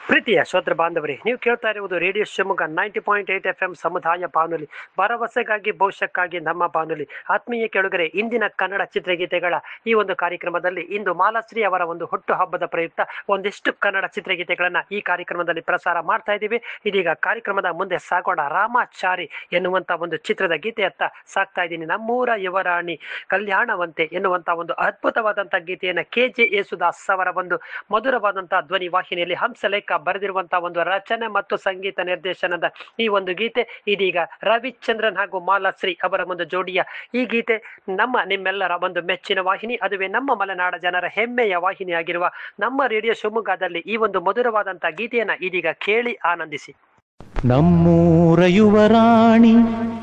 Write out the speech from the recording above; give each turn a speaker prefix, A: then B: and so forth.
A: ಪ್ರೀತಿಯ ಶ್ರೋತೃ ಬಾಂಧವರೇ ನೀವು ಕೇಳ್ತಾ ಇರುವುದು radio Shivamogga ninety point eight F M ಸಮುದಾಯ ಬಾನುಲಿ ಭರವಸೆಗಾಗಿ ಭವಿಷ್ಯಕ್ಕಾಗಿ ನಮ್ಮ ಬಾನುಲಿ ಆತ್ಮೀಯ ಕೆಳಗರೆ ಇಂದಿನ ಕನ್ನಡ ಚಿತ್ರಗೀತೆಗಳ ಈ ಒಂದು ಕಾರ್ಯಕ್ರಮದಲ್ಲಿ ಇಂದು ಮಾಲಾಶ್ರೀ ಅವರ ಒಂದು ಹುಟ್ಟು ಹಬ್ಬದ ಪ್ರಯುಕ್ತ ಒಂದಿಷ್ಟು ಕನ್ನಡ ಚಿತ್ರಗೀತೆಗಳನ್ನ ಈ ಕಾರ್ಯಕ್ರಮದಲ್ಲಿ ಪ್ರಸಾರ ಮಾಡ್ತಾ ಇದ್ದೀವಿ ಇದೀಗ ಕಾರ್ಯಕ್ರಮದ ಮುಂದೆ ಸಾಗೋಣ ರಾಮಾಚಾರಿ ಎನ್ನುವಂತ ಒಂದು ಚಿತ್ರದ ಗೀತೆಯತ್ತ ಸಾಕ್ತಾ ಇದ್ದೀನಿ ನಮ್ಮೂರ ಯುವರಾಣಿ ಕಲ್ಯಾಣವಂತೆ ಎನ್ನುವಂತ ಒಂದು ಅದ್ಭುತವಾದಂತಹ ಗೀತೆಯನ್ನ ಕೆ ಜೆ ಯೇಸುದಾಸ್ ಅವರ ಒಂದು ಮಧುರವಾದಂತಹ ಧ್ವನಿ ವಾಹಿನಿಯಲ್ಲಿ ಹಂಸಲೇಖ ಬರೆದಿರುವಂತಹ ಒಂದು ರಚನೆ ಮತ್ತು ಸಂಗೀತ ನಿರ್ದೇಶನದ ಈ ಒಂದು ಗೀತೆ ಇದೀಗ ರವಿಚಂದ್ರನ್ ಹಾಗೂ ಮಾಲಾಶ್ರೀ ಅವರ ಒಂದು ಜೋಡಿಯ ಈ ಗೀತೆ ನಮ್ಮ ನಿಮ್ಮೆಲ್ಲರ ಒಂದು ಮೆಚ್ಚಿನ ವಾಹಿನಿ ಅದುವೇ ನಮ್ಮ ಮಲೆನಾಡ ಜನರ ಹೆಮ್ಮೆಯ ವಾಹಿನಿಯಾಗಿರುವ ನಮ್ಮ ರೇಡಿಯೋ ಶಿವಮೊಗ್ಗದಲ್ಲಿ ಈ ಒಂದು ಮಧುರವಾದಂತಹ ಗೀತೆಯನ್ನ ಇದೀಗ ಕೇಳಿ ಆನಂದಿಸಿ
B: ನಮ್ಮೂರ ಯುವರಾಣಿ